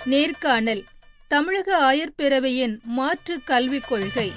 நேர்காணல் தமிழக ஆயர் பேரவையின் மாற்று கல்விக் கொள்கை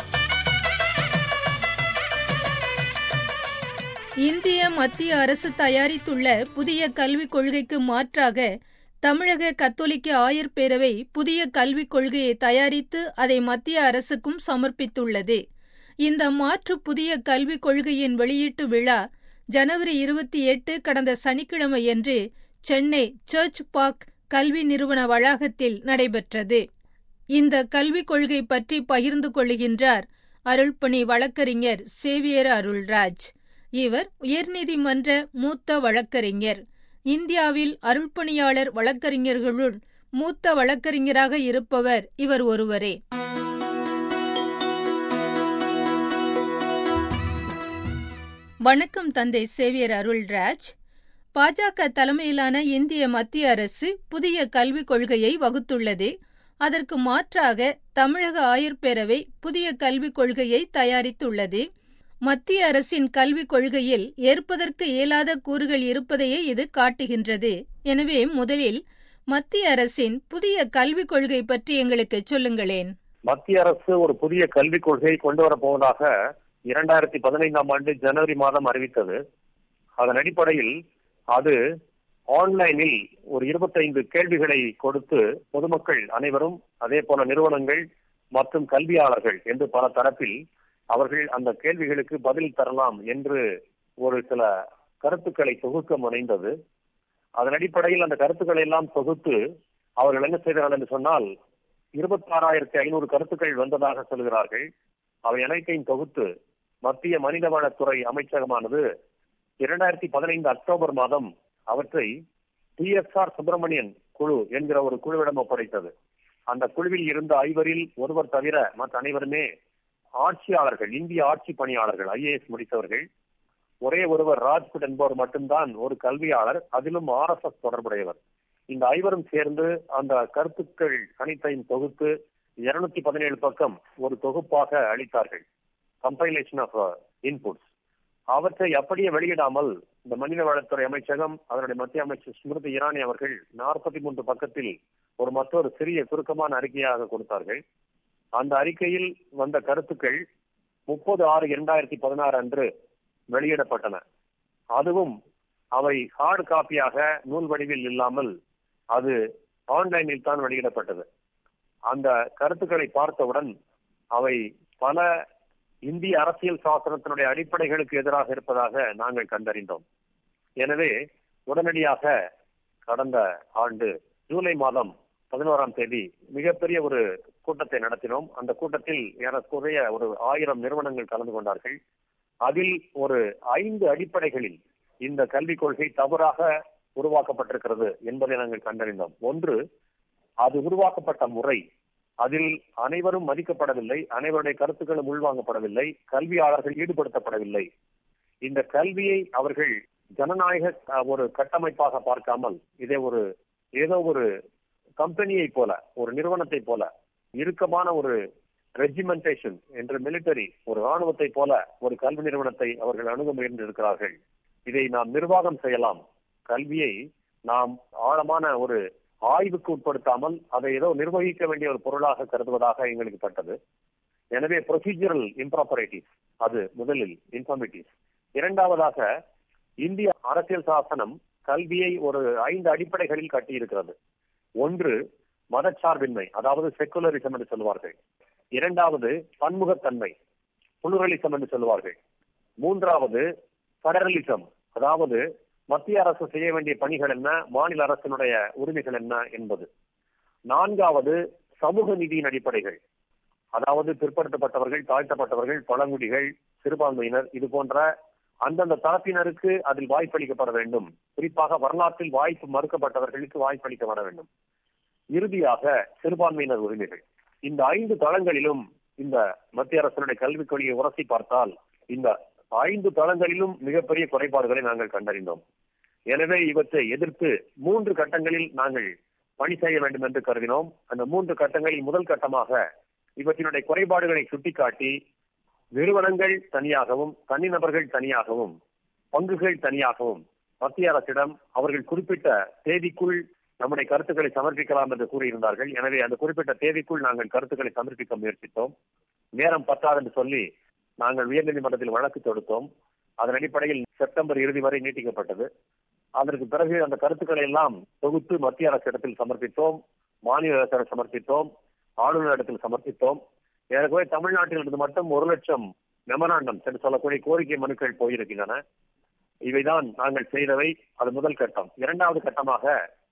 இந்திய மத்திய அரசு தயாரித்துள்ள புதிய கல்விக் கொள்கைக்கு மாற்றாக தமிழக கத்தோலிக்க ஆயர் பேரவை புதிய கல்விக் கொள்கையை தயாரித்து அதை மத்திய அரசுக்கும் சமர்ப்பித்துள்ளது இந்த மாற்று புதிய கல்விக் கொள்கையின் வெளியீட்டு விழா ஜனவரி இருபத்தி எட்டு கடந்த சனிக்கிழமையன்று சென்னை சர்ச் பார்க் கல்வி நிறுவன வளாகத்தில் நடைபெற்றது இந்த கல்விக் கொள்கை பற்றி பகிர்ந்து கொள்கின்றார் அருள்பணி வழக்கறிஞர் சேவியர் அருள்ராஜ் இவர் உயர்நீதிமன்ற மூத்த வழக்கறிஞர் இந்தியாவில் அருள்பணியாளர் வழக்கறிஞர்களுள் மூத்த வழக்கறிஞராக இருப்பவர் இவர் ஒருவரே வணக்கம் தந்தை சேவியர் அருள்ராஜ் பாஜக தலைமையிலான இந்திய மத்திய அரசு புதிய கல்விக் கொள்கையை வகுத்துள்ளது அதற்கு மாற்றாக தமிழக ஆயர் பேரவை புதிய கல்விக் கொள்கையை தயாரித்துள்ளது மத்திய அரசின் கல்விக் கொள்கையில் ஏற்பதற்கு இயலாத கூறுகள் இருப்பதையே இது காட்டுகின்றது எனவே முதலில் மத்திய அரசின் புதிய கல்விக் கொள்கை பற்றி எங்களுக்கு சொல்லுங்களேன் மத்திய அரசு ஒரு புதிய கல்விக் கொள்கையை கொண்டு வரப்போவதாக இரண்டாயிரத்தி பதினைந்தாம் ஆண்டு ஜனவரி மாதம் அறிவித்தது அதன் அடிப்படையில் அது ஆன்லைனில் ஒரு இருபத்தைந்து கேள்விகளை கொடுத்து பொதுமக்கள் அனைவரும் அதே போல நிறுவனங்கள் மற்றும் கல்வியாளர்கள் என்று பல தரப்பில் அவர்கள் அந்த கேள்விகளுக்கு பதில் தரலாம் என்று ஒரு சில கருத்துக்களை தொகுக்க முனைந்தது அதன் அடிப்படையில் அந்த கருத்துக்களை எல்லாம் தொகுத்து அவர்கள் என்ன செய்கிறார்கள் என்று சொன்னால் இருபத்தி ஆறாயிரத்தி ஐநூறு கருத்துக்கள் வந்ததாக சொல்கிறார்கள் அவை அனைத்தையும் தொகுத்து மத்திய மனிதவளத்துறை அமைச்சகமானது இரண்டாயிரத்தி பதினைந்து அக்டோபர் மாதம் அவற்றை டி எஸ் ஆர் சுப்பிரமணியன் குழு என்கிற ஒரு குழுவிடம் ஒப்படைத்தது அந்த குழுவில் இருந்த ஐவரில் ஒருவர் தவிர மற்ற அனைவருமே ஆட்சியாளர்கள் இந்திய ஆட்சி பணியாளர்கள் ஐஏஎஸ் முடித்தவர்கள் ஒரே ஒருவர் ராஜ்புட் என்பவர் மட்டும்தான் ஒரு கல்வியாளர் அதிலும் ஆர் எஸ் எஸ் தொடர்புடையவர் இந்த ஐவரும் சேர்ந்து அந்த கருத்துக்கள் அனைத்தையும் தொகுத்து இருநூத்தி பதினேழு பக்கம் ஒரு தொகுப்பாக அளித்தார்கள் கம்பைலேஷன் ஆஃப் இன்புட்ஸ் அவற்றை அப்படியே வெளியிடாமல் இந்த மனித வளத்துறை அமைச்சகம் அதனுடைய மத்திய அமைச்சர் ஸ்மிருதி இரானி அவர்கள் நாற்பத்தி மூன்று பக்கத்தில் ஒரு மற்றொரு சிறிய சுருக்கமான அறிக்கையாக கொடுத்தார்கள் அந்த அறிக்கையில் வந்த கருத்துக்கள் முப்பது ஆறு இரண்டாயிரத்தி பதினாறு அன்று வெளியிடப்பட்டன அதுவும் அவை ஹார்டு காப்பியாக நூல் வடிவில் இல்லாமல் அது ஆன்லைனில் தான் வெளியிடப்பட்டது அந்த கருத்துக்களை பார்த்தவுடன் அவை பல இந்திய அரசியல் சாசனத்தினுடைய அடிப்படைகளுக்கு எதிராக இருப்பதாக நாங்கள் கண்டறிந்தோம் எனவே உடனடியாக கடந்த ஆண்டு ஜூலை மாதம் பதினோராம் தேதி மிகப்பெரிய ஒரு கூட்டத்தை நடத்தினோம் அந்த கூட்டத்தில் ஏறக்குறைய ஒரு ஆயிரம் நிறுவனங்கள் கலந்து கொண்டார்கள் அதில் ஒரு ஐந்து அடிப்படைகளில் இந்த கல்விக் கொள்கை தவறாக உருவாக்கப்பட்டிருக்கிறது என்பதை நாங்கள் கண்டறிந்தோம் ஒன்று அது உருவாக்கப்பட்ட முறை அதில் அனைவரும் மதிக்கப்படவில்லை அனைவருடைய கருத்துக்களும் உள்வாங்கப்படவில்லை கல்வியாளர்கள் ஈடுபடுத்தப்படவில்லை இந்த கல்வியை அவர்கள் ஜனநாயக ஒரு கட்டமைப்பாக பார்க்காமல் இதை ஒரு ஏதோ ஒரு கம்பெனியை போல ஒரு நிறுவனத்தை போல இறுக்கமான ஒரு ரெஜிமெண்டேஷன் என்று மிலிட்டரி ஒரு ராணுவத்தை போல ஒரு கல்வி நிறுவனத்தை அவர்கள் அணுக முயன்றிருக்கிறார்கள் இதை நாம் நிர்வாகம் செய்யலாம் கல்வியை நாம் ஆழமான ஒரு ஆய்வுக்கு உட்படுத்தாமல் அதை ஏதோ நிர்வகிக்க வேண்டிய ஒரு பொருளாக கருதுவதாக எங்களுக்கு பட்டது எனவே ப்ரொசீஜரல் இம்ப்ராப்பரேட்டிவ்ஸ் அது முதலில் இன்ஃபர்மேட்டிவ்ஸ் இரண்டாவதாக இந்திய அரசியல் சாசனம் கல்வியை ஒரு ஐந்து அடிப்படைகளில் கட்டியிருக்கிறது ஒன்று மதச்சார்பின்மை அதாவது செக்குலரிசம் என்று சொல்வார்கள் இரண்டாவது பன்முகத்தன்மை புளுரலிசம் என்று சொல்வார்கள் மூன்றாவது ஃபெடரலிசம் அதாவது மத்திய அரசு செய்ய வேண்டிய பணிகள் என்ன மாநில அரசினுடைய உரிமைகள் என்ன என்பது நான்காவது சமூக நீதியின் அடிப்படைகள் அதாவது பிற்படுத்தப்பட்டவர்கள் தாழ்த்தப்பட்டவர்கள் பழங்குடிகள் சிறுபான்மையினர் இது போன்ற அந்தந்த தரப்பினருக்கு அதில் வாய்ப்பளிக்கப்பட வேண்டும் குறிப்பாக வரலாற்றில் வாய்ப்பு மறுக்கப்பட்டவர்களுக்கு வாய்ப்பளிக்கப்பட வேண்டும் இறுதியாக சிறுபான்மையினர் உரிமைகள் இந்த ஐந்து தளங்களிலும் இந்த மத்திய அரசினுடைய கல்விக் கொள்கையை உரசி பார்த்தால் இந்த ஐந்து தளங்களிலும் மிகப்பெரிய குறைபாடுகளை நாங்கள் கண்டறிந்தோம் எனவே இவற்றை எதிர்த்து மூன்று கட்டங்களில் நாங்கள் பணி செய்ய வேண்டும் என்று கருதினோம் அந்த மூன்று கட்டங்களில் முதல் கட்டமாக இவற்றினுடைய குறைபாடுகளை சுட்டிக்காட்டி நிறுவனங்கள் தனியாகவும் தனிநபர்கள் தனியாகவும் பங்குகள் தனியாகவும் மத்திய அரசிடம் அவர்கள் குறிப்பிட்ட தேதிக்குள் நம்முடைய கருத்துக்களை சமர்ப்பிக்கலாம் என்று கூறியிருந்தார்கள் எனவே அந்த குறிப்பிட்ட தேதிக்குள் நாங்கள் கருத்துக்களை சமர்ப்பிக்க முயற்சித்தோம் நேரம் பத்தாது என்று சொல்லி நாங்கள் உயர்நீதிமன்றத்தில் வழக்கு தொடுத்தோம் அதன் அடிப்படையில் செப்டம்பர் இறுதி வரை நீட்டிக்கப்பட்டது அதற்கு பிறகு அந்த கருத்துக்களை எல்லாம் தொகுத்து மத்திய அரசிடத்தில் சமர்ப்பித்தோம் மாநில அரசிடம் சமர்ப்பித்தோம் ஆளுநரிடத்தில் சமர்ப்பித்தோம் ஏற்கனவே தமிழ்நாட்டில் இருந்து மட்டும் ஒரு லட்சம் மெமராண்டம் என்று சொல்லக்கூடிய கோரிக்கை மனுக்கள் போயிருக்கின்றன இவைதான் நாங்கள் செய்தவை அது முதல் கட்டம் இரண்டாவது கட்டமாக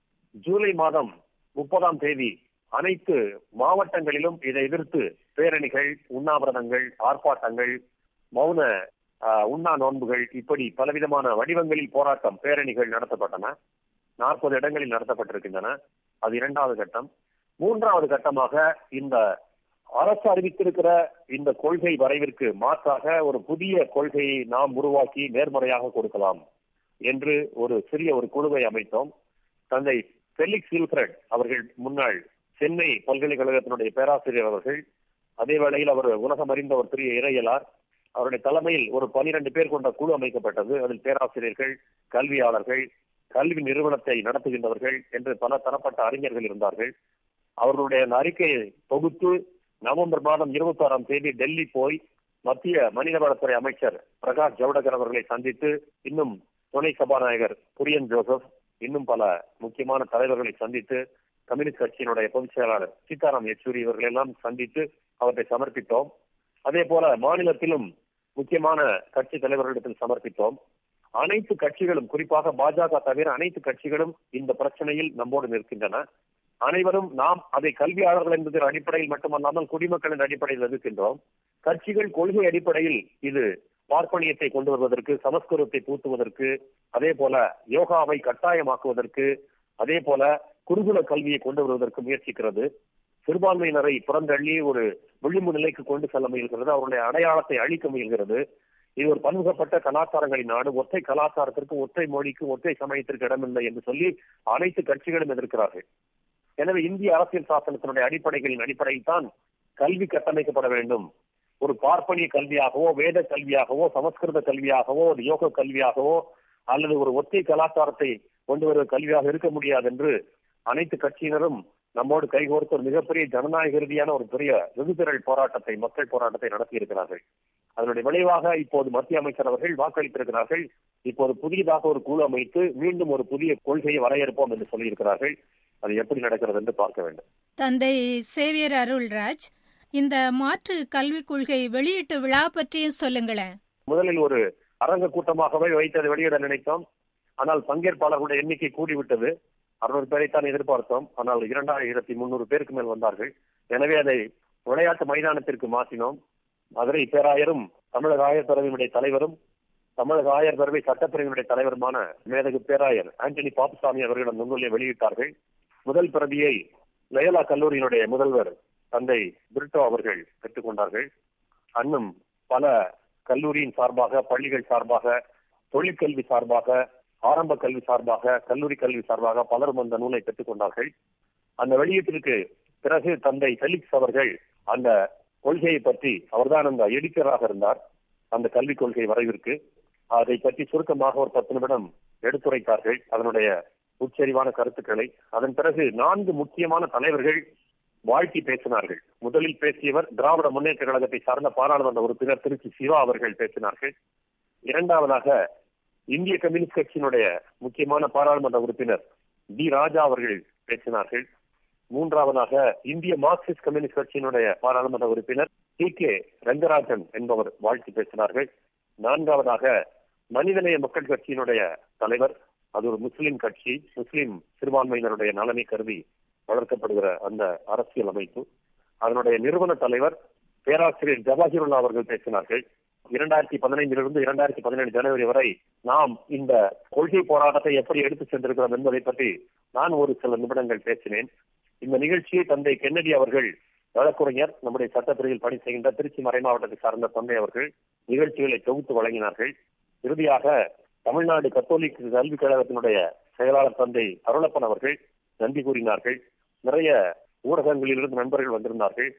ஜூலை மாதம் முப்பதாம் தேதி அனைத்து மாவட்டங்களிலும் இதை எதிர்த்து பேரணிகள் உண்ணாவிரதங்கள் ஆர்ப்பாட்டங்கள் மௌன உண்ணா நோன்புகள் இப்படி பலவிதமான வடிவங்களில் போராட்டம் பேரணிகள் நடத்தப்பட்டன நாற்பது இடங்களில் நடத்தப்பட்டிருக்கின்றன அது இரண்டாவது கட்டம் மூன்றாவது கட்டமாக இந்த அரசு அறிவித்திருக்கிற இந்த கொள்கை வரைவிற்கு மாற்றாக ஒரு புதிய கொள்கையை நாம் உருவாக்கி நேர்முறையாக கொடுக்கலாம் என்று ஒரு சிறிய ஒரு குழுவை அமைத்தோம் தந்தை பெலிக்ஸ் வில்ஃபிரட் அவர்கள் முன்னாள் சென்னை பல்கலைக்கழகத்தினுடைய பேராசிரியர் அவர்கள் அதே வேளையில் அவர் உலகம் அறிந்த ஒரு பெரிய இறையலார் அவருடைய தலைமையில் ஒரு பனிரெண்டு பேர் கொண்ட குழு அமைக்கப்பட்டது அதில் பேராசிரியர்கள் கல்வியாளர்கள் கல்வி நிறுவனத்தை நடத்துகின்றவர்கள் என்று பல தரப்பட்ட அறிஞர்கள் இருந்தார்கள் அவர்களுடைய அந்த அறிக்கையை தொகுத்து நவம்பர் மாதம் இருபத்தி ஆறாம் தேதி டெல்லி போய் மத்திய மனிதவளத்துறை அமைச்சர் பிரகாஷ் ஜவடகர் அவர்களை சந்தித்து இன்னும் துணை சபாநாயகர் குரியன் ஜோசப் இன்னும் பல முக்கியமான தலைவர்களை சந்தித்து கம்யூனிஸ்ட் கட்சியினுடைய பொதுச் செயலாளர் சீதாராம் யெச்சூரி இவர்கள் எல்லாம் சந்தித்து அவற்றை சமர்ப்பித்தோம் அதே போல மாநிலத்திலும் முக்கியமான கட்சி தலைவர்களிடத்தில் சமர்ப்பித்தோம் அனைத்து கட்சிகளும் குறிப்பாக பாஜக தவிர அனைத்து கட்சிகளும் இந்த பிரச்சனையில் நம்மோடு நிற்கின்றன அனைவரும் நாம் அதை கல்வியாளர்கள் என்பதன் அடிப்படையில் மட்டுமல்லாமல் குடிமக்களின் அடிப்படையில் எதிர்க்கின்றோம் கட்சிகள் கொள்கை அடிப்படையில் இது பார்ப்பனியத்தை கொண்டு வருவதற்கு சமஸ்கிருதத்தை பூத்துவதற்கு அதே போல யோகாவை கட்டாயமாக்குவதற்கு அதே போல குருகுல கல்வியை கொண்டு வருவதற்கு முயற்சிக்கிறது சிறுபான்மையினரை புறந்தள்ளி ஒரு விளிம்பு நிலைக்கு கொண்டு செல்ல முயல்கிறது அவருடைய அடையாளத்தை அழிக்க முயல்கிறது இது ஒரு பன்முகப்பட்ட கலாச்சாரங்களின் நாடு ஒற்றை கலாச்சாரத்திற்கு ஒற்றை மொழிக்கு ஒற்றை சமயத்திற்கு இடமில்லை என்று சொல்லி அனைத்து கட்சிகளும் எதிர்க்கிறார்கள் எனவே இந்திய அரசியல் சாசனத்தினுடைய அடிப்படைகளின் அடிப்படையில் தான் கல்வி கட்டமைக்கப்பட வேண்டும் ஒரு பார்ப்பனிய கல்வியாகவோ வேத கல்வியாகவோ சமஸ்கிருத கல்வியாகவோ ஒரு யோக கல்வியாகவோ அல்லது ஒரு ஒற்றை கலாச்சாரத்தை கொண்டு வருவது கல்வியாக இருக்க முடியாது என்று அனைத்து கட்சியினரும் நம்மோடு கைகோர்த்து ஒரு மிகப்பெரிய ஜனநாயக ரீதியான ஒரு பெரிய வெகுதிரள் போராட்டத்தை மக்கள் போராட்டத்தை நடத்தி இருக்கிறார்கள் அதனுடைய விளைவாக இப்போது மத்திய அமைச்சர் அவர்கள் வாக்களித்திருக்கிறார்கள் இப்போது புதியதாக ஒரு குழு அமைத்து மீண்டும் ஒரு புதிய கொள்கையை வரையறுப்போம் என்று சொல்லியிருக்கிறார்கள் அது எப்படி நடக்கிறது என்று பார்க்க வேண்டும் தந்தை சேவியர் அருள்ராஜ் இந்த மாற்று கல்விக் கொள்கை வெளியீட்டு விழா பற்றியும் சொல்லுங்களேன் முதலில் ஒரு அரங்க கூட்டமாகவே வைத்ததை வெளியிட நினைத்தோம் ஆனால் பங்கேற்பாளர்களுடைய எண்ணிக்கை கூடிவிட்டது அறுநூறு பேரைத்தான் எதிர்பார்த்தோம் ஆனால் இரண்டாயிரத்தி முன்னூறு பேருக்கு மேல் வந்தார்கள் எனவே அதை விளையாட்டு மைதானத்திற்கு மாற்றினோம் மதுரை பேராயரும் தமிழக ஆயர் பேரவையினுடைய தலைவரும் தமிழக ஆயர் பேரவை சட்டப்பிரிவினுடைய தலைவருமான மேதகு பேராயர் ஆண்டனி பாப்புசாமி அவர்களிடம் முன்னிலை வெளியிட்டார்கள் முதல் பிரதியை லயலா கல்லூரியினுடைய முதல்வர் தந்தை பிரிட்டோ அவர்கள் பெற்றுக்கொண்டார்கள் அன்னும் பல கல்லூரியின் சார்பாக பள்ளிகள் சார்பாக தொழிற்கல்வி சார்பாக ஆரம்ப கல்வி சார்பாக கல்லூரி கல்வி சார்பாக பலரும் அந்த நூலை பெற்றுக்கொண்டார்கள் அந்த வெளியீட்டிற்கு பிறகு தந்தை ஃபெலிக்ஸ் அவர்கள் அந்த கொள்கையை பற்றி அவர்தான் அந்த எடிட்டராக இருந்தார் அந்த கல்விக் கொள்கை வரைவிற்கு அதை பற்றி சுருக்கமாக ஒரு பத்து நிமிடம் எடுத்துரைத்தார்கள் அதனுடைய உச்சரிவான கருத்துக்களை அதன் பிறகு நான்கு முக்கியமான தலைவர்கள் வாழ்த்தி பேசினார்கள் முதலில் பேசியவர் திராவிட முன்னேற்ற கழகத்தை சார்ந்த பாராளுமன்ற உறுப்பினர் திருச்சி சிவா அவர்கள் பேசினார்கள் இரண்டாவதாக இந்திய கம்யூனிஸ்ட் கட்சியினுடைய முக்கியமான பாராளுமன்ற உறுப்பினர் டி ராஜா அவர்கள் பேசினார்கள் மூன்றாவதாக இந்திய மார்க்சிஸ்ட் கம்யூனிஸ்ட் கட்சியினுடைய பாராளுமன்ற உறுப்பினர் டி கே ரங்கராஜன் என்பவர் வாழ்த்து பேசினார்கள் நான்காவதாக மனிதநேய மக்கள் கட்சியினுடைய தலைவர் அது ஒரு முஸ்லிம் கட்சி முஸ்லிம் சிறுபான்மையினருடைய நலனை கருதி வளர்க்கப்படுகிற அந்த அரசியல் அமைப்பு அதனுடைய நிறுவன தலைவர் பேராசிரியர் ஜவாஹிருல்லா அவர்கள் பேசினார்கள் இரண்டாயிரத்தி பதினைந்திலிருந்து இரண்டாயிரத்தி பதினேழு ஜனவரி வரை நாம் இந்த கொள்கை போராட்டத்தை எப்படி எடுத்து சென்றிருக்கிறோம் என்பதை பற்றி நான் ஒரு சில நிமிடங்கள் பேசினேன் இந்த நிகழ்ச்சியை தந்தை கென்னடி அவர்கள் வழக்குரைஞர் நம்முடைய சட்டப்பிரிவில் பணி செய்கின்ற திருச்சி மறை மாவட்டத்தை சார்ந்த தந்தை அவர்கள் நிகழ்ச்சிகளை தொகுத்து வழங்கினார்கள் இறுதியாக தமிழ்நாடு கத்தோலிக் கல்விக் கழகத்தினுடைய செயலாளர் தந்தை அருளப்பன் அவர்கள் நன்றி கூறினார்கள் நிறைய ஊடகங்களிலிருந்து நண்பர்கள் வந்திருந்தார்கள்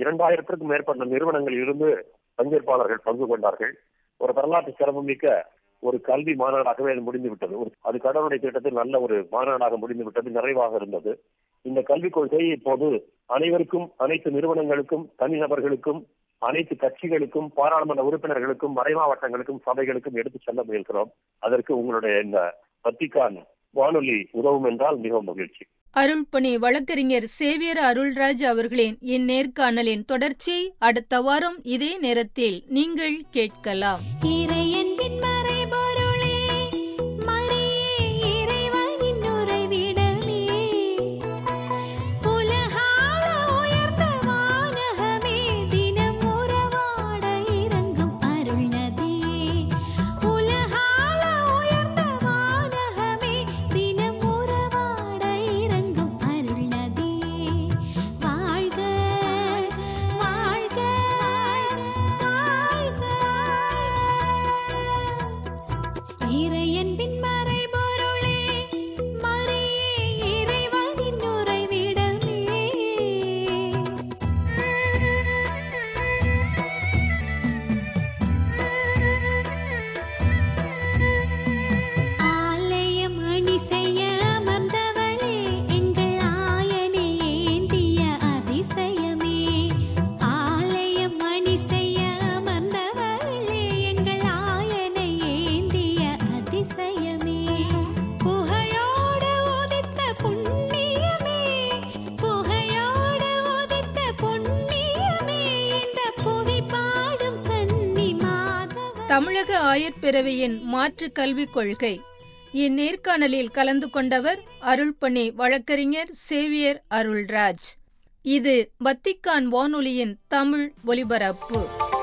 இரண்டாயிரத்திற்கும் மேற்பட்ட நிறுவனங்களில் இருந்து பங்கேற்பாளர்கள் பங்கு கொண்டார்கள் ஒரு வரலாற்று சிறப்புமிக்க ஒரு கல்வி மாநாடாகவே அது முடிந்து விட்டது ஒரு அது கடவுளுடைய திட்டத்தில் நல்ல ஒரு மாநாடாக முடிந்து விட்டது நிறைவாக இருந்தது இந்த கல்விக் கொள்கையை இப்போது அனைவருக்கும் அனைத்து நிறுவனங்களுக்கும் தனிநபர்களுக்கும் அனைத்து கட்சிகளுக்கும் பாராளுமன்ற உறுப்பினர்களுக்கும் மறைமாவட்டங்களுக்கும் சபைகளுக்கும் எடுத்து செல்ல முயல்கிறோம் அதற்கு உங்களுடைய இந்த பத்திகான் வானொலி உதவும் என்றால் மிகவும் மகிழ்ச்சி அருள்பணி வழக்கறிஞர் சேவியர் அருள்ராஜ் அவர்களின் இந்நேர்காணலின் தொடர்ச்சியை அடுத்த வாரம் இதே நேரத்தில் நீங்கள் கேட்கலாம் இறையன்பின் மறைபொருளே மரியே இறைவனின் உறைவிடமே உலகாள உயர்ந்த வானகமே தினம் உறவாட இறங்கும் அருள்நதியே உலகாள உயர்ந்த வானகமே தினம் உறவாட இறங்கும் அருள்நதியே வாழ்க வாழ்க வாழ்க இறையன்பின் மறைபொருளே மரியே இறைவனின் உறைவிடமே ஆலயம் அணி செய்ய அமர்ந்தவளே எங்கள் ஆயனை ஏந்திய அதிசயமே ஆலயம் அணி செய்ய அமர்ந்தவளே எங்கள் ஆயனை ஏந்திய அதிசயமே புகழோடு உதித்த புண்ணியமே புகழோடு உதித்த புண்ணியமே இந்த புவி பாடும் கன்னி மாதவ தமிழக ஆயர்பேரவையின் மாற்று கல்விக் கொள்கை இந்நேர்காணலில் கலந்து கொண்டவர் அருள்பணி வழக்கறிஞர் சேவியர் அருள்ராஜ் இது வத்திக்கான் வானொலியின் தமிழ் ஒலிபரப்பு